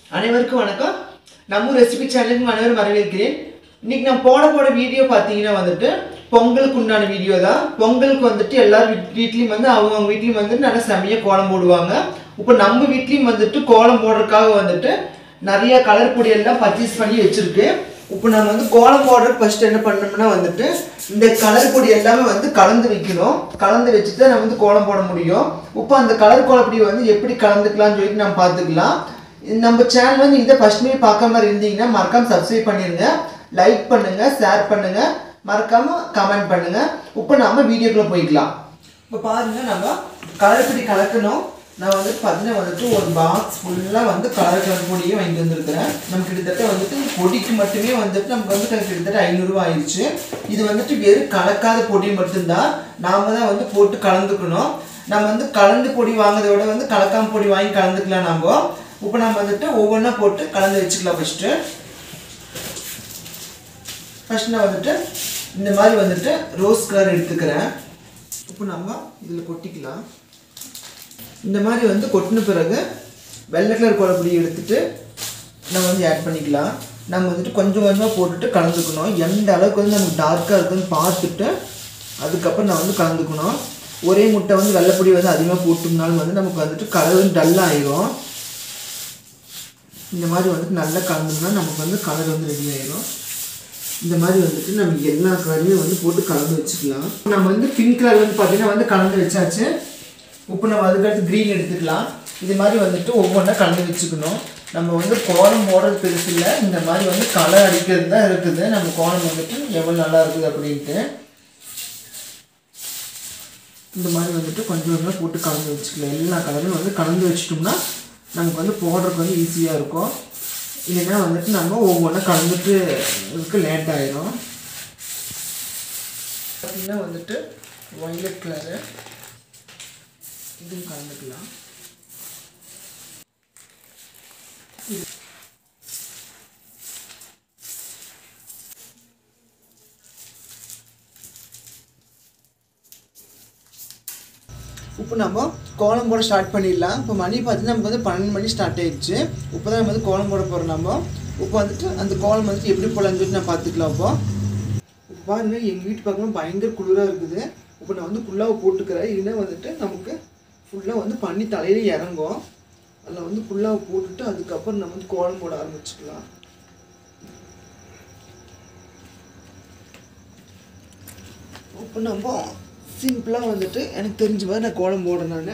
அனைவருக்கும் வணக்கம் நம்ம ரெசிபி சேனலுக்கு அனைவரும் வரவேற்கிறேன் இன்னைக்கு நான் போட போட வீடியோ பார்த்தீங்கன்னா வந்துட்டு பொங்கலுக்கு உண்டான வீடியோ தான் பொங்கலுக்கு வந்துட்டு எல்லார் வீட் வீட்லேயும் வந்து அவங்கவுங்க வீட்லேயும் வந்து நல்லா செமையாக கோலம் போடுவாங்க இப்போ நம்ம வீட்லேயும் வந்துட்டு கோலம் போடுறதுக்காக வந்துட்டு நிறைய கலர் பொடி எல்லாம் பர்ச்சேஸ் பண்ணி வச்சிருக்கு இப்போ நம்ம வந்து கோலம் போடுறதுக்கு ஃபர்ஸ்ட் என்ன பண்ணோம்னா வந்துட்டு இந்த கலர் பொடி எல்லாமே வந்து கலந்து வைக்கணும் கலந்து வச்சுட்டு தான் நம்ம வந்து கோலம் போட முடியும் இப்போ அந்த கலர் கோலப்பொடி வந்து எப்படி கலந்துக்கலாம்னு சொல்லிட்டு நம்ம பார்த்துக்கலாம் நம்ம சேனல் வந்து இதை ஃபர்ஸ்ட் மீ பார்க்க மாதிரி இருந்தீங்கன்னா மறக்காம சப்ஸ்கிரைப் பண்ணிருங்க லைக் பண்ணுங்க ஷேர் பண்ணுங்க மறக்காம கமெண்ட் பண்ணுங்க இப்போ நம்ம வீடியோக்குள்ள போய்க்கலாம் இப்போ பாருங்க நம்ம கலர்பொடி கலக்கணும் நான் வந்து பார்த்தீங்கன்னா வந்துட்டு ஒரு பாக்ஸ் ஃபுல்லாக வந்து கலர் கலர் பொடியே வாங்கி வந்திருக்கிறேன் நம்ம கிட்டத்தட்ட வந்துட்டு பொடிக்கு மட்டுமே வந்துட்டு நமக்கு வந்து கிட்டத்தட்ட ஐநூறுரூவா ஆயிடுச்சு இது வந்துட்டு வெறும் கலக்காத பொடி மட்டும்தான் நாம தான் வந்து போட்டு கலந்துக்கணும் நம்ம வந்து கலந்து பொடி வாங்குறத விட வந்து கலக்காம பொடி வாங்கி கலந்துக்கலாம் நம்ம இப்போ நம்ம வந்துட்டு ஒவ்வொன்றா போட்டு கலந்து வச்சுக்கலாம் ஃபஸ்ட்டு ஃபர்ஸ்ட் நான் வந்துட்டு இந்த மாதிரி வந்துட்டு ரோஸ் கலர் எடுத்துக்கிறேன் இப்போ நம்ம இதில் கொட்டிக்கலாம் இந்த மாதிரி வந்து கொட்டின பிறகு வெள்ளை கலர் குழப்பொடி எடுத்துட்டு நம்ம வந்து ஆட் பண்ணிக்கலாம் நம்ம வந்துட்டு கொஞ்சம் கொஞ்சமாக போட்டுட்டு கலந்துக்கணும் எந்த அளவுக்கு வந்து நமக்கு டார்க்காக இருக்குன்னு பார்த்துட்டு அதுக்கப்புறம் நான் வந்து கலந்துக்கணும் ஒரே முட்டை வந்து வெள்ளைப்பொடி வந்து அதிகமாக போட்டோம்னாலும் வந்து நமக்கு வந்துட்டு கலர் வந்து டல்லாக ஆயிரும் இந்த மாதிரி வந்துட்டு நல்லா கலந்தோம்னா நமக்கு வந்து கலர் வந்து ரெடி ஆயிரும் இந்த மாதிரி வந்துட்டு நம்ம எல்லா கலரையுமே வந்து போட்டு கலந்து வச்சுக்கலாம் நம்ம வந்து பிங்க் கலர் வந்து பார்த்தீங்கன்னா வந்து கலந்து வச்சாச்சு இப்போ நம்ம அதுக்கடுத்து க்ரீன் எடுத்துக்கலாம் இது மாதிரி வந்துட்டு ஒவ்வொன்றா கலந்து வச்சுக்கணும் நம்ம வந்து கோலம் போடுறது பெருசு இல்லை இந்த மாதிரி வந்து கலர் அடிக்கிறது தான் இருக்குது நம்ம கோலம் வந்துட்டு எவ்வளோ நல்லா இருக்குது அப்படின்ட்டு இந்த மாதிரி வந்துட்டு கொஞ்சம் கொஞ்சமாக போட்டு கலந்து வச்சுக்கலாம் எல்லா கலரும் வந்து கலந்து வச்சிட்டோம்னா நமக்கு வந்து போடுறதுக்கு வந்து ஈஸியாக இருக்கும் இல்லைன்னா வந்துட்டு நம்ம ஒவ்வொன்றா கலந்துட்டு இதுக்கு லேட் ஆயிரும் பார்த்திங்கன்னா வந்துட்டு ஒய்லட் கலரு இதுவும் கலந்துக்கலாம் இப்போ நம்ம கோலம் போட ஸ்டார்ட் பண்ணிடலாம் இப்போ மணி பார்த்தீங்கன்னா நமக்கு வந்து பன்னெண்டு மணி ஸ்டார்ட் ஆயிடுச்சு இப்போ தான் நம்ம வந்து கோலம் போட போகிறோம் நம்ம இப்போ வந்துட்டு அந்த கோலம் வந்துட்டு எப்படி போடலான்னு சொல்லிட்டு நான் பார்த்துக்கலாம் இப்போ இப்போ பாருங்க எங்கள் வீட்டு பக்கமாக பயங்கர குளிராக இருக்குது இப்போ நான் வந்து ஃபுல்லாக போட்டுக்கிறேன் இல்லைன்னா வந்துட்டு நமக்கு ஃபுல்லாக வந்து பண்ணி தலையில இறங்கும் அதில் வந்து ஃபுல்லாக போட்டுட்டு அதுக்கப்புறம் நம்ம வந்து கோலம் போட ஆரம்பிச்சுக்கலாம் இப்போ நம்ம சிம்பிளாக வந்துட்டு எனக்கு தெரிஞ்ச மாதிரி நான் கோலம் போடுறேன் நான்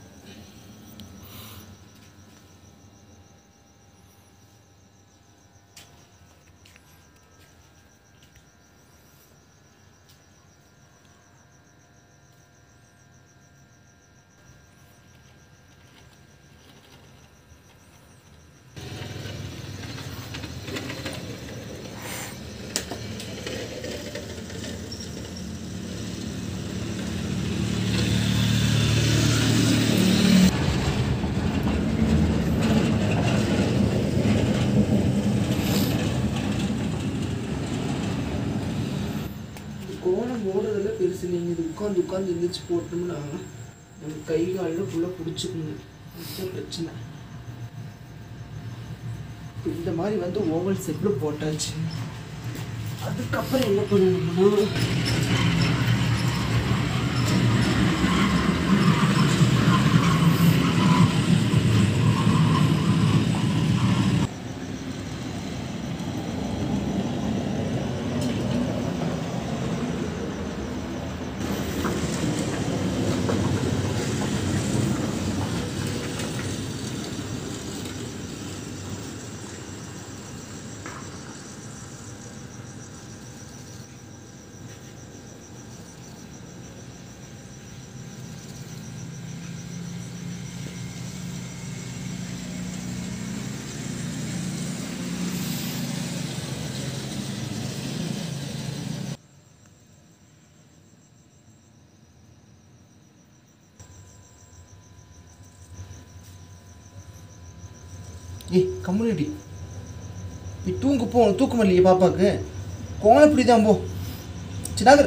இந்த கோலம் போடுறதுல பெருசு இல்லைங்க இது உட்காந்து உட்காந்து எழுந்திரிச்சு போட்டோம்னா நம்ம கை காலில் ஃபுல்லாக பிடிச்சிக்கணும் அதுதான் பிரச்சனை இப்ப இந்த மாதிரி வந்து ஓவல் செப்பில் போட்டாச்சு அதுக்கப்புறம் என்ன பண்ணணும்னா ஏய் கம்முனிட்டி நீ தூங்கு போ உனக்கு தூக்கம் இல்லையே பாப்பாக்கு கோலம் இப்படி தான் போ சின்னாகர்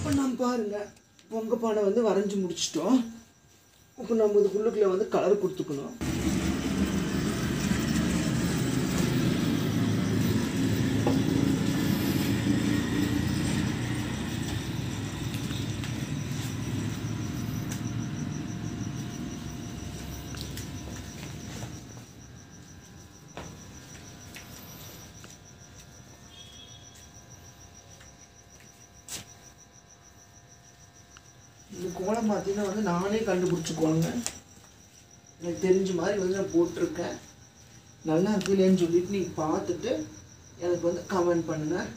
இப்போ நம்ம பாருங்க பொங்க பானை வந்து வரைஞ்சி முடிச்சிட்டோம் இப்போ நம்ம இதுக்குள்ளுக்குள்ள வந்து கலர் கொடுத்துக்கணும் இந்த கோலம் பார்த்தீங்கன்னா வந்து நானே கண்டுபிடிச்சிக்குவாங்க எனக்கு தெரிஞ்ச மாதிரி வந்து நான் போட்டிருக்கேன் நல்லா இருக்கு இல்லையான்னு சொல்லிட்டு நீங்கள் பார்த்துட்டு எனக்கு வந்து கமெண்ட் பண்ணுங்கள்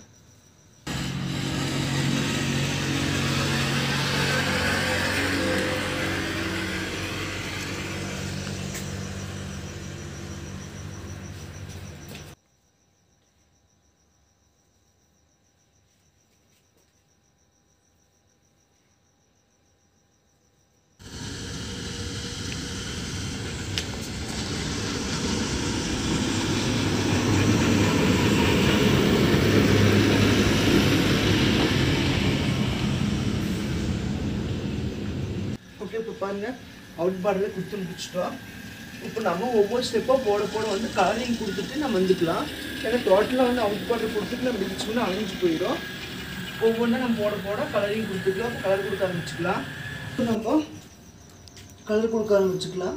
ஓகே இப்போ பாருங்க அவுட் பார்டரில் குத்து முடிச்சிட்டோம் இப்போ நம்ம ஒவ்வொரு ஸ்டெப்பாக போட போட வந்து கலரிங் கொடுத்துட்டு நம்ம வந்துக்கலாம் ஏன்னா டோட்டலாக வந்து அவுட் பார்டர் கொடுத்துட்டு நம்ம முடிச்சோம்னா அழிஞ்சு போயிடும் ஒவ்வொன்றா நம்ம போட போட கலரிங் கொடுத்துக்கலாம் கலர் கொடுக்க ஆரம்பிச்சுக்கலாம் இப்போ நம்ம கலர் கொடுக்க ஆரம்பிச்சுக்கலாம்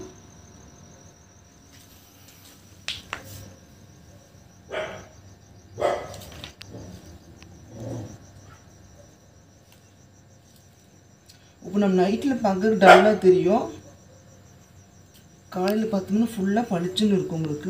இப்போ நம்ம நைட்டில் பார்க்க டல்லாக தெரியும் காலையில் பார்த்தோம்னா ஃபுல்லாக பளிச்சுன்னு இருக்கும் உங்களுக்கு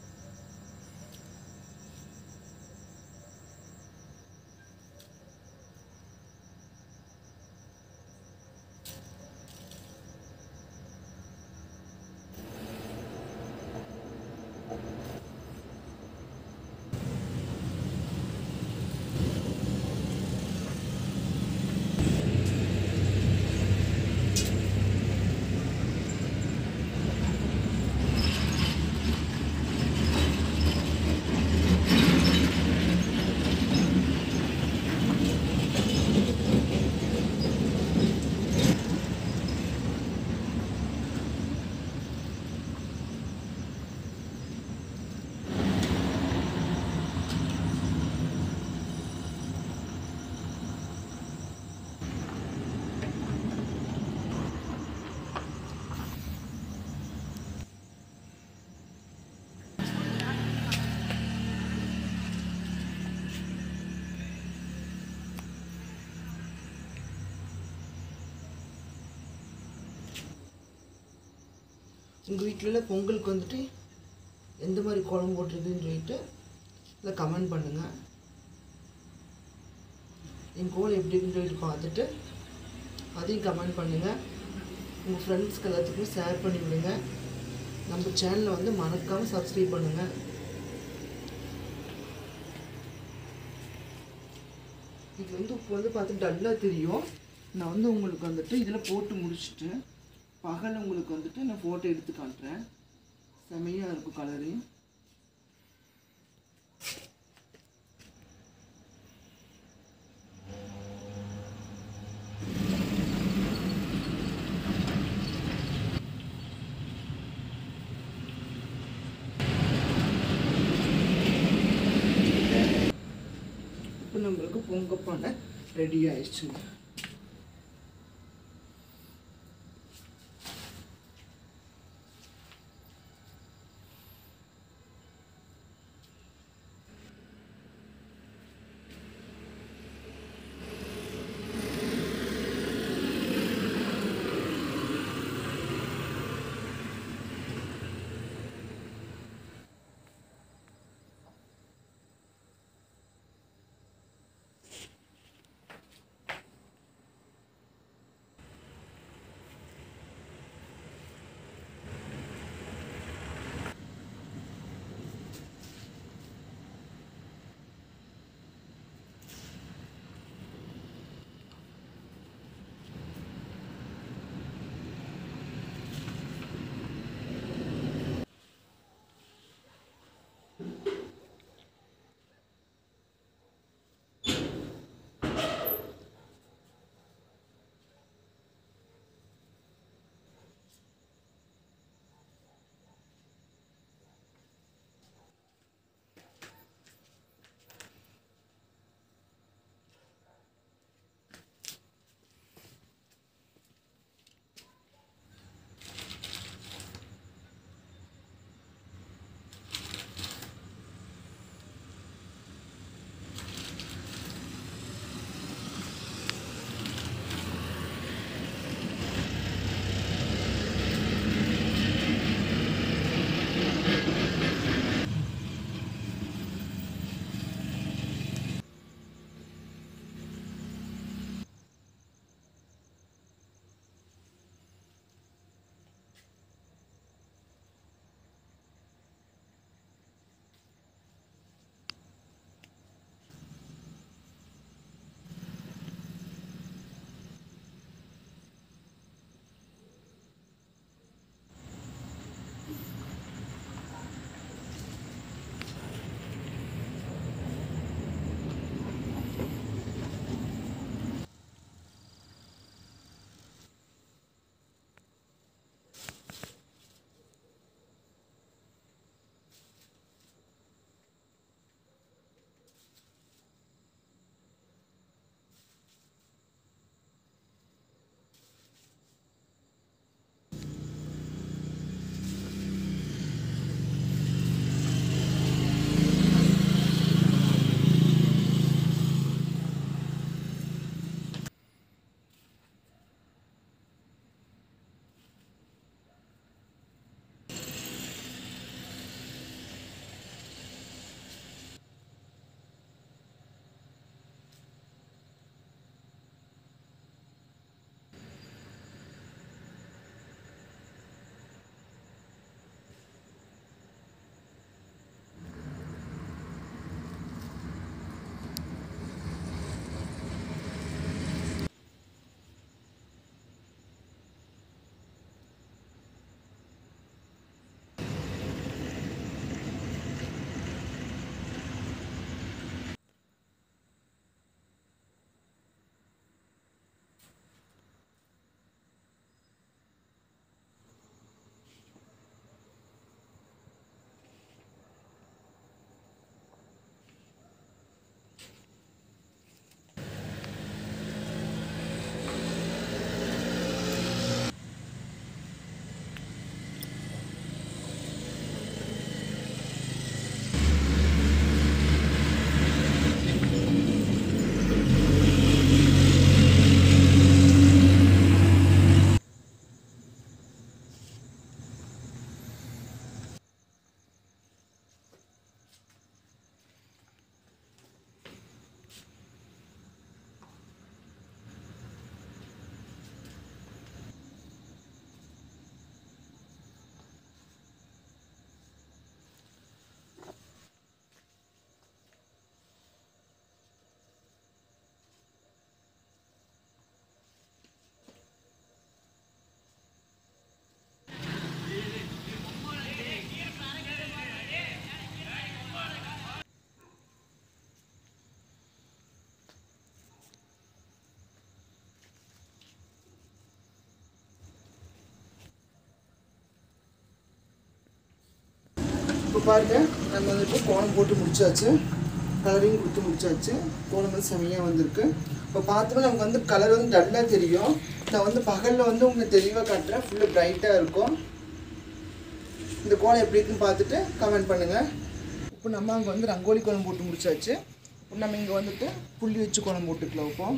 உங்கள் வீட்டில் பொங்கலுக்கு வந்துட்டு எந்த மாதிரி குழம்பு போட்டிருக்குன்னு சொல்லிட்டு இல்லை கமெண்ட் பண்ணுங்கள் என் கோல் எப்படி இருக்குன்னு சொல்லிட்டு பார்த்துட்டு அதையும் கமெண்ட் பண்ணுங்கள் உங்கள் ஃப்ரெண்ட்ஸ்க்கு எல்லாத்துக்கும் ஷேர் பண்ணி விடுங்க நம்ம சேனலை வந்து மறக்காமல் சப்ஸ்கிரைப் பண்ணுங்கள் இது வந்து இப்போ வந்து பார்த்து டல்லாக தெரியும் நான் வந்து உங்களுக்கு வந்துட்டு இதில் போட்டு முடிச்சுட்டு பகல் உங்களுக்கு வந்துட்டு நான் ஃபோட்டோ எடுத்து காட்டுறேன் செமையாக இருக்கும் கலரு இப்போ நம்மளுக்கு பொங்கப்பானை ரெடி ஆயிடுச்சுங்க இப்போ பாருங்க நம்ம வந்துட்டு கோலம் போட்டு முடிச்சாச்சு கலரிங் கொடுத்து முடிச்சாச்சு கோலம் வந்து செமையாக வந்திருக்கு இப்போ பார்த்தோம்னா நமக்கு வந்து கலர் வந்து டல்லாக தெரியும் நான் வந்து பகலில் வந்து உங்களுக்கு தெளிவாக காட்டுறேன் ஃபுல்லாக பிரைட்டாக இருக்கும் இந்த கோலம் எப்படி இருக்குன்னு பார்த்துட்டு கமெண்ட் பண்ணுங்கள் இப்போ நம்ம அங்கே வந்து ரங்கோலி கோலம் போட்டு முடிச்சாச்சு இப்போ நம்ம இங்கே வந்துட்டு புள்ளி வச்சு கோலம் போட்டுக்கலாம் இப்போ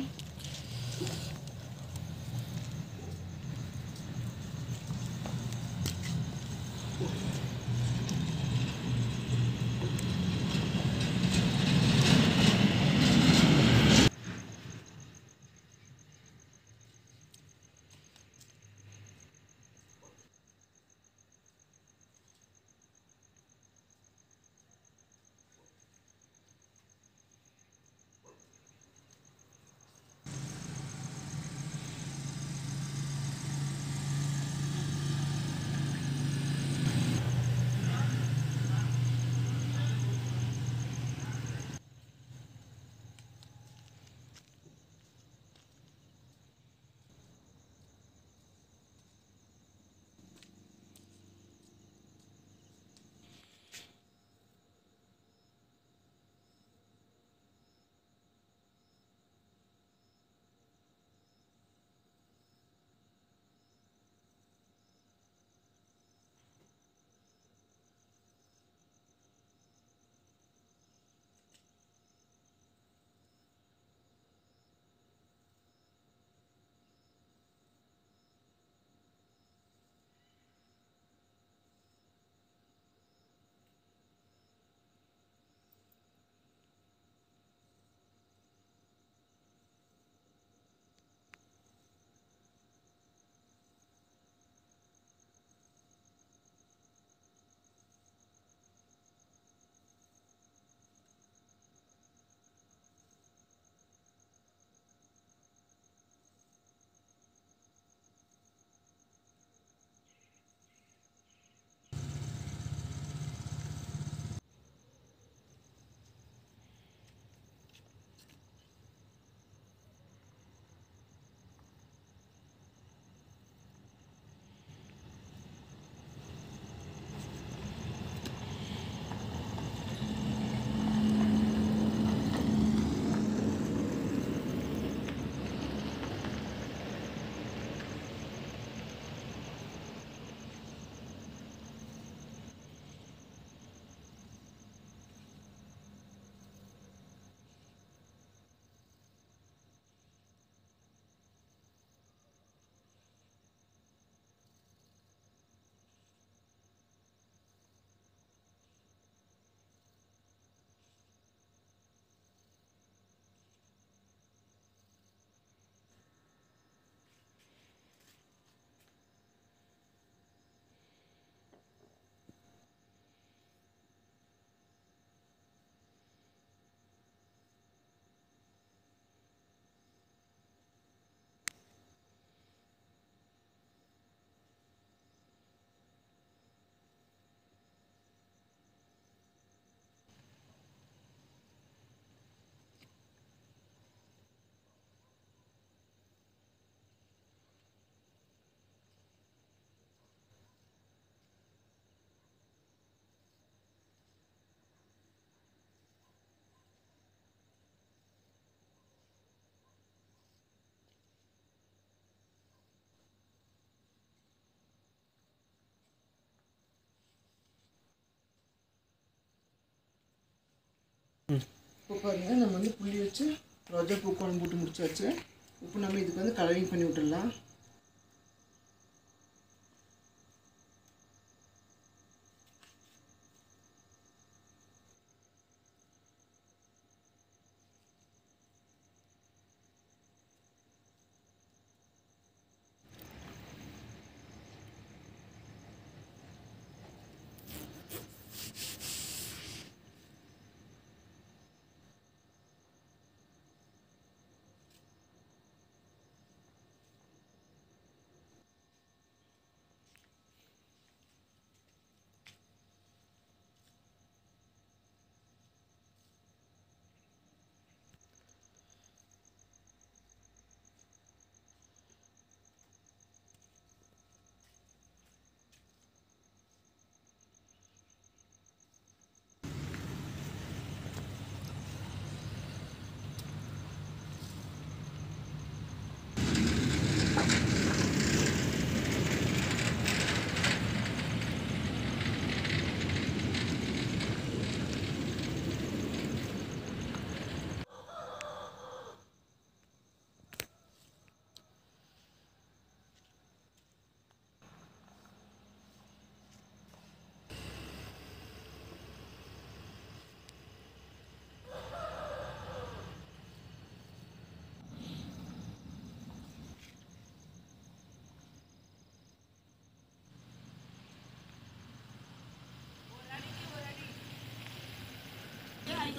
இப்போ பாருங்க நம்ம வந்து புள்ளி வச்சு ரோஜா பூ கோலம் போட்டு முடிச்சாச்சு இப்போ நம்ம இதுக்கு வந்து கலரிங் பண்ணி விட்டுடலாம்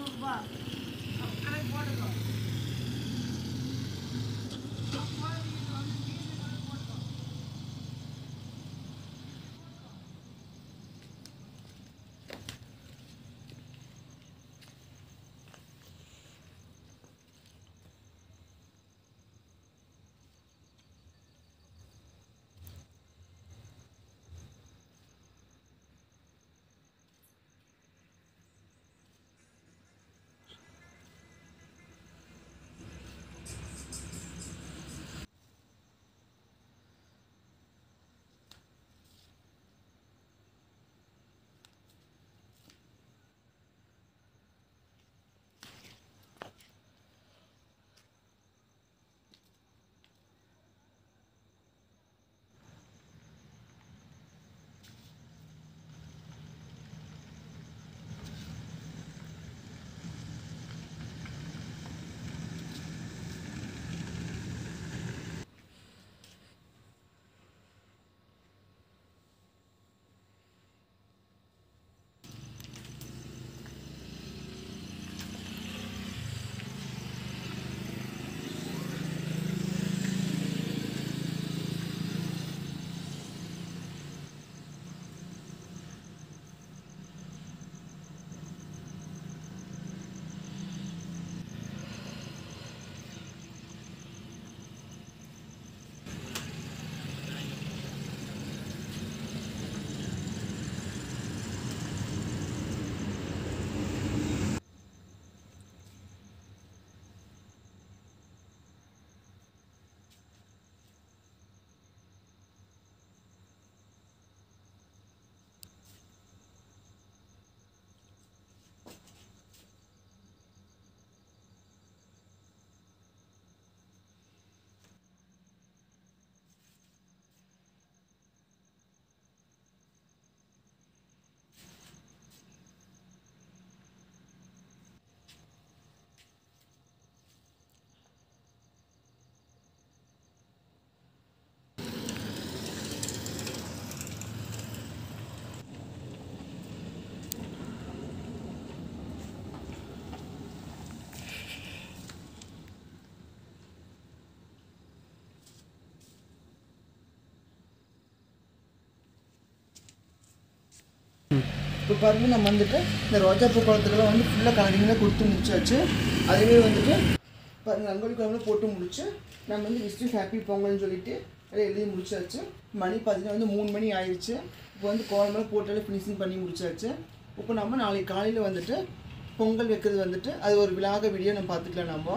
இப்போ பாருங்க நம்ம வந்துட்டு இந்த ரோஜா பூ குளத்துக்கெல்லாம் வந்து ஃபுல்லாக கலரிங்லாம் கொடுத்து முடிச்சாச்சு அதேமாரி வந்துட்டு பாருங்க ரங்கோலி குழம்புல போட்டு முடிச்சு நம்ம வந்து விஸ்டு ஹாப்பி பொங்கல்னு சொல்லிட்டு எல்லாம் எழுதி முடிச்சாச்சு மணி பார்த்தீங்கன்னா வந்து மூணு மணி ஆயிடுச்சு இப்போ வந்து கோலமெல்லாம் போட்டாலே ஃபினிஷிங் பண்ணி முடிச்சாச்சு இப்போ நம்ம நாளைக்கு காலையில் வந்துட்டு பொங்கல் வைக்கிறது வந்துட்டு அது ஒரு விழாக வீடியோ நம்ம பார்த்துக்கலாம் நம்ம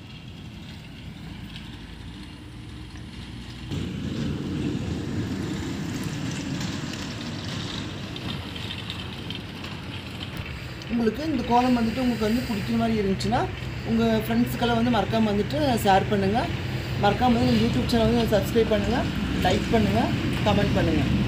உங்களுக்கு இந்த கோலம் வந்துட்டு உங்களுக்கு வந்து பிடிக்கிற மாதிரி இருந்துச்சுன்னா உங்கள் ஃப்ரெண்ட்ஸுக்கெல்லாம் வந்து மறக்காமல் வந்துட்டு ஷேர் பண்ணுங்கள் மறக்காமல் வந்து யூடியூப் சேனல் வந்து சப்ஸ்கிரைப் பண்ணுங்கள் லைக் பண்ணுங்கள் கமெண்ட் பண்ணுங்கள்